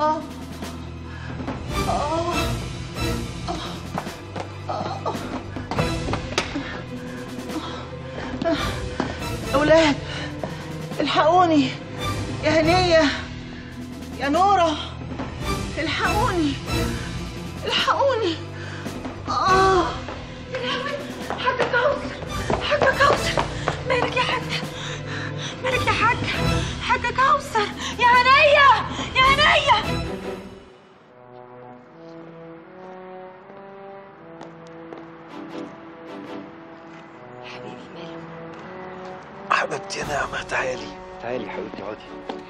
اه اه أولاد الحقوني يا هنية يا نورة الحقوني الحقوني آه يا لهوي حاجة كوثر حاجة كوثر مالك يا حاجة مالك يا حاجة حاجة كوثر يا هنية يا هنية حبيبي مالك حبيبتي يا نعمة تعالي تعالي حبيبتي اقعدي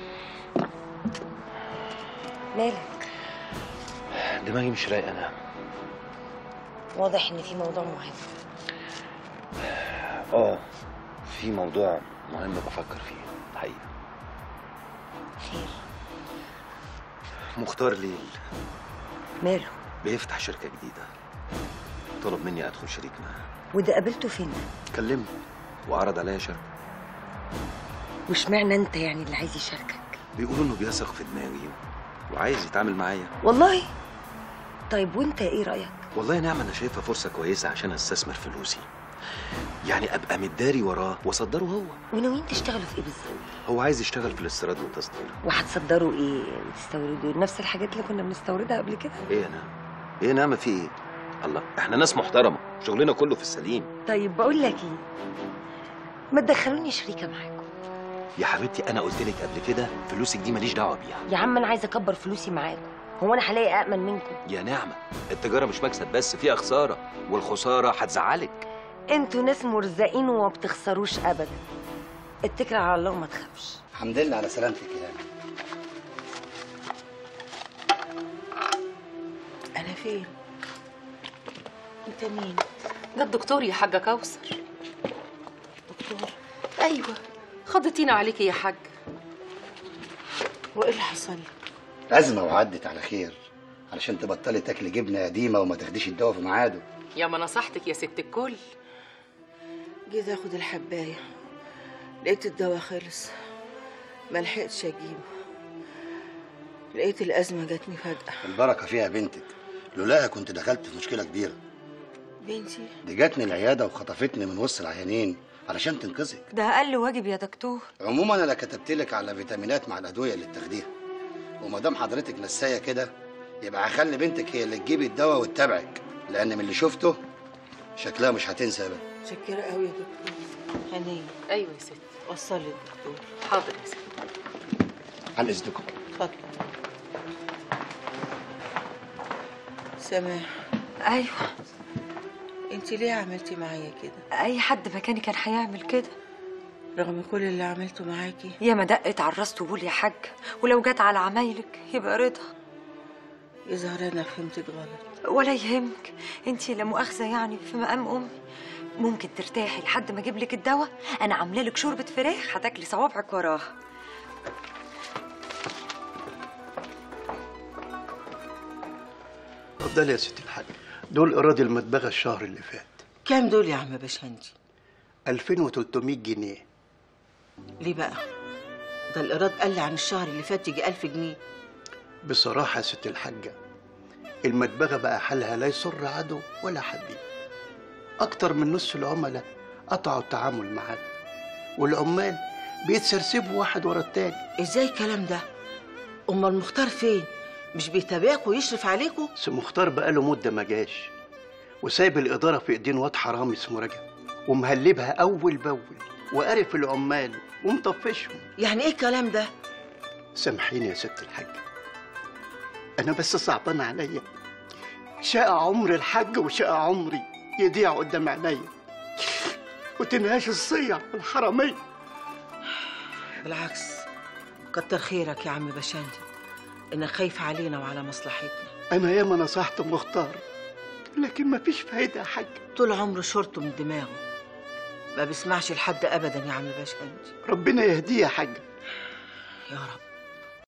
مالك دماغي مش رايقة نعم واضح ان في موضوع مهم اه في موضوع مهم بفكر فيه الحقيقة خير مختار ليل ماله بيفتح شركة جديدة طلب مني ادخل شريك معاه وده قابلته فين كلمني وعرض عليا شركة واشمعنى انت يعني اللي عايز يشاركك بيقولوا انه بيثق في دماغي وعايز يتعامل معايا والله طيب وانت ايه رايك والله يا نعمة انا شايفها فرصة كويسة عشان استثمر فلوسي يعني ابقى متداري وراه واصدره هو وناويين تشتغلوا في ايه بالظبط هو عايز يشتغل في الاستيراد والتصدير وهتصدروا ايه وتستوردوا نفس الحاجات اللي كنا بنستوردها قبل كده ايه يا نعمة ايه يا نعمة في ايه الله احنا ناس محترمة شغلنا كله في السليم طيب بقول لك ايه ما تدخلوني شريكه معاكم يا حبيبتي انا قلت لك قبل كده فلوسك دي ماليش دعوه بيها يا عم انا عايزه اكبر فلوسي معاكم هو انا هلاقي امن منكم يا نعمه التجاره مش مكسب بس فيها خساره والخساره هتزعلك انتوا ناس مرزقين وما بتخسروش ابدا اتكل على الله وما تخافش الحمد لله على سلامتك يا هاني أنا فين؟ أنت مين؟ ده الدكتور يا حاجة كوثر دكتور أيوة خضتينا عليكي يا حاج وإيه اللي حصل لك؟ أزمة وعدت على خير علشان تبطلي تاكلي جبنة قديمة وما تاخديش الدواء في ميعاده يا ما نصحتك يا ست الكل جيت آخد الحباية لقيت الدواء خلص ما لحقتش أجيبه لقيت الأزمة جاتني فجأة البركة فيها بنتك لولاها كنت دخلت في مشكلة كبيرة بنتي دي جاتني العيادة وخطفتني من وسط العيانين علشان تنقذك ده اقل واجب يا دكتور عموما انا كتبت لك على فيتامينات مع الادويه اللي بتاخديها وما دام حضرتك نسايه كده يبقى هخلي بنتك هي اللي تجيبي الدواء وتتابعك لان من اللي شفته شكلها مش هتنسى ابدا متشكرة قوي يا دكتور هنية أيوة يا ست وصلي الدكتور حاضر يا ست عن اذنكم اتفضل سماح ايوه انت ليه عملتي معايا كده اي حد مكاني كان هيعمل كده رغم كل اللي عملته معاكي يا ما دقت على الراس طبول يا حاج ولو جت على عمايلك يبقى رضا يظهر انا فهمتك غلط ولا يهمك انت لا مؤاخذه يعني في مقام امي ممكن ترتاحي لحد ما اجيب لك الدواء انا عامله لك شوربه فراخ هتاكلي صوابعك وراها اتفضلي يا ست الحاج دول ايراد المدبغه الشهر اللي فات كام دول يا عم باشندي 2300 جنيه ليه بقى ده الايراد قل عن الشهر اللي فات يجي ألف جنيه بصراحه يا ست الحاجه المدبغه بقى حالها لا يسر عدو ولا حبيب اكتر من نص العملاء قطعوا التعامل معانا والعمال بيتسرسبوا واحد ورا التاني ازاي الكلام ده امال مختار فين مش بيتابعكوا ويشرف عليكوا بس مختار بقاله مده ما جاش وسايب الاداره في ايدين واد حرامي اسمه رجب ومهلبها اول باول وقارف العمال ومطفشهم يعني ايه الكلام ده سامحيني يا ست الحاج انا بس صعبان عليا شقى عمر الحاج وشقى عمري يضيع قدام عينيا وتنهاش الصيع الحرامية بالعكس كتر خيرك يا عم باشندي انك خايف علينا وعلى مصلحتنا انا ياما نصحت مختار لكن مفيش فايدة يا حاج طول عمره شرطه من دماغه ما بيسمعش لحد ابدا يا عم باشندي ربنا يهديه يا حاج يا رب